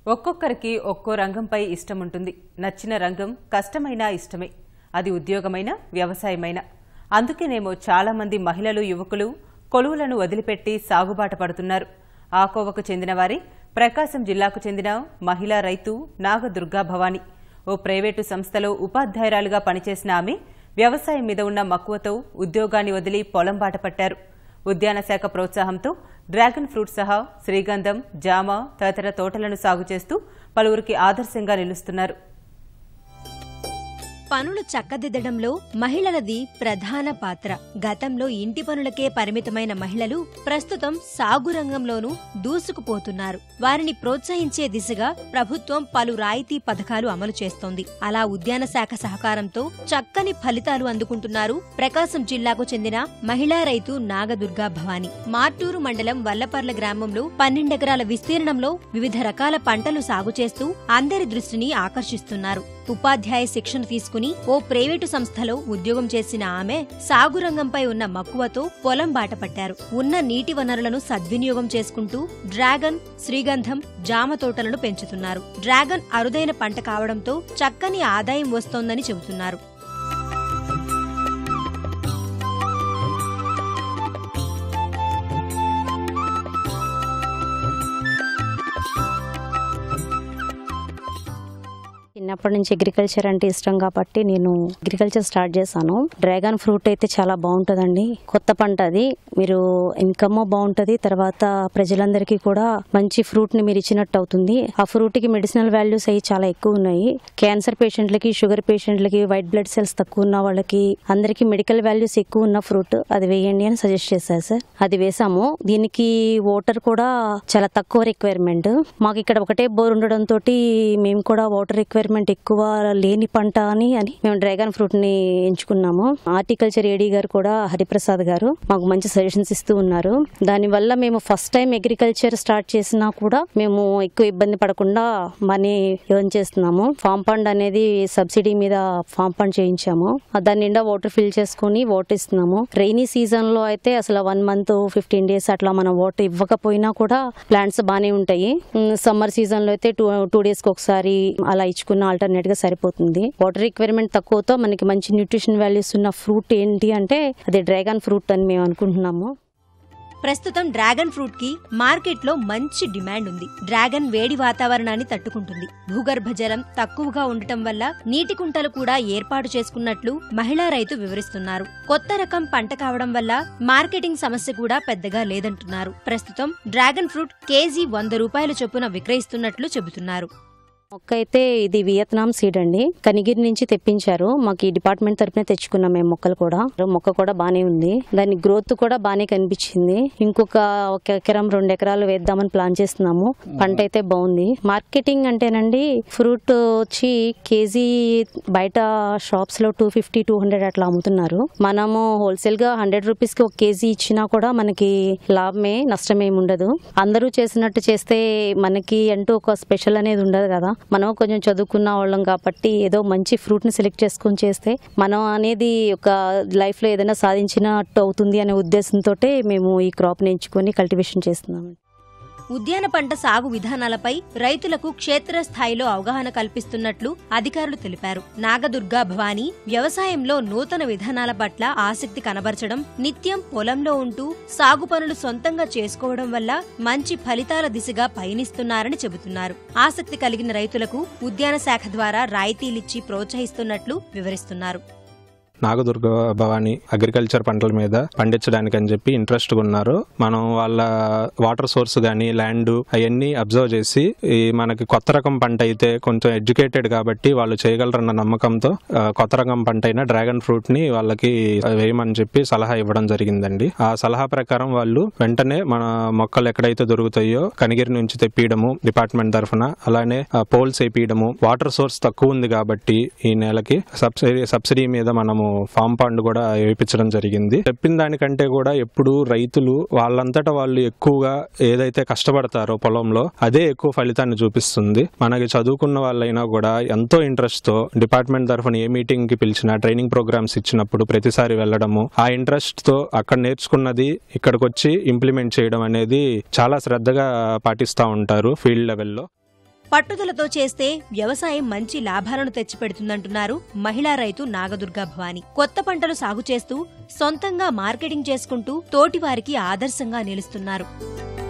ఒక్కొక్కరికి ఒక్కో రంగంపై ఇష్టం ఉంటుంది నచ్చిన రంగం కష్టమైనా ఇష్టమే అది ఉద్యోగమైన వ్యవసాయమైన అందుకేనేమో చాలా మంది మహిళలు యువకులు కొలువులను వదిలిపెట్టి సాగుబాట పడుతున్నారు ఆ కోవకు చెందిన వారి ప్రకాశం జిల్లాకు చెందిన మహిళా రైతు నాగదుర్గా భవాని ఓ ప్రైవేటు సంస్థలో ఉపాధ్యాయురాలుగా పనిచేసిన ఆమె వ్యవసాయం మీద ఉన్న మక్కువతో ఉద్యోగాన్ని వదిలి పొలం బాట పట్టారు ఉద్యాన శాఖ ప్రోత్సాహంతో డ్రాగన్ ఫ్రూట్ సహా శ్రీగంధం జామ తదితర తోటలను సాగు చేస్తూ పలువురికి ఆదర్శంగా నిలుస్తున్నారు పనులు చక్కదిద్దడంలో మహిళలది ప్రధాన పాత్ర గతంలో ఇంటి పనులకే పరిమితమైన మహిళలు ప్రస్తుతం సాగు రంగంలోనూ దూసుకుపోతున్నారు వారిని ప్రోత్సహించే దిశగా ప్రభుత్వం పలు రాయితీ పథకాలు అమలు చేస్తోంది అలా ఉద్యాన శాఖ సహకారంతో చక్కని ఫలితాలు అందుకుంటున్నారు ప్రకాశం జిల్లాకు చెందిన మహిళా రైతు నాగదుర్గా భవాని మార్టూరు మండలం వల్లపర్ల గ్రామంలో పన్నెండెకరాల విస్తీర్ణంలో వివిధ రకాల పంటలు సాగు చేస్తూ అందరి దృష్టిని ఆకర్షిస్తున్నారు ఉపాధ్యాయ శిక్షణ తీసుకుని ఓ ప్రైవేటు సంస్థలో ఉద్యోగం చేసిన ఆమె సాగు రంగంపై ఉన్న మక్కువతో పొలం బాటపట్టారు ఉన్న నీటి వనరులను సద్వినియోగం చేసుకుంటూ డ్రాగన్ శ్రీగంధం జామ తోటలను పెంచుతున్నారు డ్రాగన్ అరుదైన పంట కావడంతో చక్కని ఆదాయం వస్తోందని చెబుతున్నారు చిన్నప్పటి నుంచి అగ్రికల్చర్ అంటే ఇష్టం కాబట్టి నేను అగ్రికల్చర్ స్టార్ట్ చేశాను డ్రాగన్ ఫ్రూట్ అయితే చాలా బాగుంటుందండి కొత్త పంట అది మీరు ఇన్కమ్ బాగుంటది తర్వాత ప్రజలందరికీ కూడా మంచి ఫ్రూట్ ని మీరు ఇచ్చినట్టు అవుతుంది ఆ ఫ్రూట్ కి మెడిసినల్ వాల్యూస్ అవి చాలా ఎక్కువ ఉన్నాయి క్యాన్సర్ పేషెంట్లకి షుగర్ పేషెంట్లకి వైట్ బ్లడ్ సెల్స్ తక్కువ ఉన్న వాళ్ళకి అందరికీ మెడికల్ వాల్యూస్ ఎక్కువ ఉన్న ఫ్రూట్ అది వేయండి అని సజెస్ట్ చేశారు సార్ అది వేసాము దీనికి వాటర్ కూడా చాలా తక్కువ రిక్వైర్మెంట్ మాకు ఇక్కడ ఒకటే బోర్ ఉండడం తోటి మేము కూడా వాటర్ రిక్వైర్మెంట్ ఎక్కువ లేని పంట అని అని మేము డ్రాగన్ ఫ్రూట్ ని ఎంచుకున్నాము హార్టికల్చర్ ఏడీ గారు కూడా హరిప్రసాద్ గారు మాకు మంచి సజెషన్స్ ఇస్తూ ఉన్నారు దానివల్ల మేము ఫస్ట్ టైం అగ్రికల్చర్ స్టార్ట్ చేసినా కూడా మేము ఎక్కువ ఇబ్బంది పడకుండా మనీ ఎర్న్ చేస్తున్నాము ఫామ్ ఫండ్ అనేది సబ్సిడీ మీద ఫామ్ ఫండ్ చేయించాము దాని నిండా వాటర్ ఫిల్ చేసుకుని వాటర్ ఇస్తున్నాము రైనీ సీజన్ లో అయితే అసలు వన్ మంత్ ఫిఫ్టీన్ డేస్ అట్లా మనం వాటర్ ఇవ్వకపోయినా కూడా ప్లాంట్స్ బాగానే ఉంటాయి సమ్మర్ సీజన్ లో అయితే టూ టూ డేస్ కి ఒకసారి అలా ఇచ్చుకున్న ఆల్టర్నేట్ గా సరిపోతుంది వాటర్ రిక్వైర్మెంట్ తక్కువతో మనకి మంచి న్యూట్రిషన్ వాల్యూస్ ఉన్న ఫ్రూట్ ఏంటి అంటే అది డ్రాగన్ ఫ్రూట్ అని మేము అనుకుంటున్నాము ప్రస్తుతం డ్రాగన్ ఫ్రూట్ కి మార్కెట్లో మంచి డిమాండ్ ఉంది డ్రాగన్ వేడి వాతావరణాన్ని తట్టుకుంటుంది భూగర్భ జలం తక్కువగా ఉండటం వల్ల నీటి కుంటలు కూడా ఏర్పాటు చేసుకున్నట్లు మహిళా రైతు వివరిస్తున్నారు కొత్త రకం పంట కావడం వల్ల మార్కెటింగ్ సమస్య కూడా పెద్దగా లేదంటున్నారు ప్రస్తుతం డ్రాగన్ ఫ్రూట్ కేజీ వంద రూపాయల చొప్పున విక్రయిస్తున్నట్లు చెబుతున్నారు మొక్క అయితే ఇది వియత్నాం సీడ్ అండి కనిగిరి నుంచి తెప్పించారు మాకు ఈ డిపార్ట్మెంట్ తరపున తెచ్చుకున్నాం మేము మొక్కలు కూడా మొక్క కూడా బానే ఉంది దాని గ్రోత్ కూడా బానే కనిపించింది ఇంకొక ఒక ఎకరం రెండు ఎకరాలు వేద్దామని ప్లాన్ చేస్తున్నాము పంట అయితే బాగుంది మార్కెటింగ్ అంటేనండి ఫ్రూట్ వచ్చి కేజీ బయట షాప్స్ లో టూ ఫిఫ్టీ టూ హండ్రెడ్ అట్లా అమ్ముతున్నారు మనము హోల్సేల్ గా హండ్రెడ్ రూపీస్ కి ఒక కేజీ ఇచ్చినా కూడా మనకి లాభమే నష్టమేమి ఉండదు అందరూ చేసినట్టు చేస్తే మనకి అంటూ ఒక స్పెషల్ అనేది ఉండదు కదా మనం కొంచెం చదువుకున్న వాళ్ళం కాబట్టి ఏదో మంచి ఫ్రూట్ ని సెలెక్ట్ చేసుకొని చేస్తే మనం అనేది ఒక లైఫ్ లో ఏదైనా సాధించినట్టు అవుతుంది అనే ఉద్దేశంతో మేము ఈ క్రాప్ ని ఎంచుకొని కల్టివేషన్ చేస్తున్నాం ఉద్యాన పంట సాగు విధానాలపై రైతులకు క్షేత్రస్థాయిలో అవగాహన కల్పిస్తున్నట్లు అధికారులు తెలిపారు నాగదుర్గా భవానీ వ్యవసాయంలో నూతన విధానాల పట్ల ఆసక్తి కనబరచడం నిత్యం పొలంలో ఉంటూ సాగు పనులు సొంతంగా చేసుకోవడం వల్ల మంచి ఫలితాల దిశగా పయనిస్తున్నారని చెబుతున్నారు ఆసక్తి కలిగిన రైతులకు ఉద్యాన శాఖ ద్వారా రాయితీలిచ్చి ప్రోత్సహిస్తున్నట్లు వివరిస్తున్నారు నాగదుర్గ భవాని అగ్రికల్చర్ పంటల మీద పండించడానికి అని చెప్పి ఇంట్రెస్ట్ ఉన్నారు మనం వాళ్ళ వాటర్ సోర్స్ గానీ ల్యాండ్ అవన్నీ అబ్జర్వ్ చేసి ఈ మనకి కొత్త రకం పంట అయితే కొంచెం ఎడ్యుకేటెడ్ కాబట్టి వాళ్ళు చేయగలరన్న నమ్మకంతో ఆ, కొత్త రకం పంట అయిన డ్రాగన్ ఫ్రూట్ ని వాళ్ళకి వేయమని చెప్పి సలహా ఇవ్వడం జరిగిందండి ఆ సలహా ప్రకారం వాళ్ళు వెంటనే మన మొక్కలు ఎక్కడైతే దొరుకుతాయో కనిగిరి నుంచి తెప్పియడము డిపార్ట్మెంట్ తరఫున అలానే పోల్స్ వేపియడము వాటర్ సోర్స్ తక్కువ ఉంది కాబట్టి ఈ నెలకి సబ్సిడీ సబ్సిడీ మీద మనము ఫామ్ పండ్ కూడా వేయించడం జరిగింది చెప్పిన దానికంటే కూడా ఎప్పుడు రైతులు వాళ్ళంతటా వాళ్ళు ఎక్కువగా ఏదైతే కష్టపడతారో పొలంలో అదే ఎక్కువ ఫలితాన్ని చూపిస్తుంది మనకి చదువుకున్న వాళ్ళైనా కూడా ఎంతో ఇంట్రెస్ట్ తో డిపార్ట్మెంట్ తరఫున ఏ మీటింగ్ కి పిలిచినా ట్రైనింగ్ ప్రోగ్రామ్స్ ఇచ్చినప్పుడు ప్రతిసారి వెళ్ళడము ఆ ఇంట్రెస్ట్ తో అక్కడ నేర్చుకున్నది ఇక్కడికి వచ్చి ఇంప్లిమెంట్ చేయడం అనేది చాలా శ్రద్ధగా పాటిస్తూ ఉంటారు ఫీల్డ్ లెవెల్లో పట్టుదలతో చేస్తే వ్యవసాయం మంచి లాభాలను తెచ్చిపెడుతుందంటున్నారు మహిళా రైతు నాగదుర్గా భవాని కొత్త పంటలు సాగు చేస్తూ సొంతంగా మార్కెటింగ్ చేసుకుంటూ తోటివారికి ఆదర్శంగా నిలుస్తున్నారు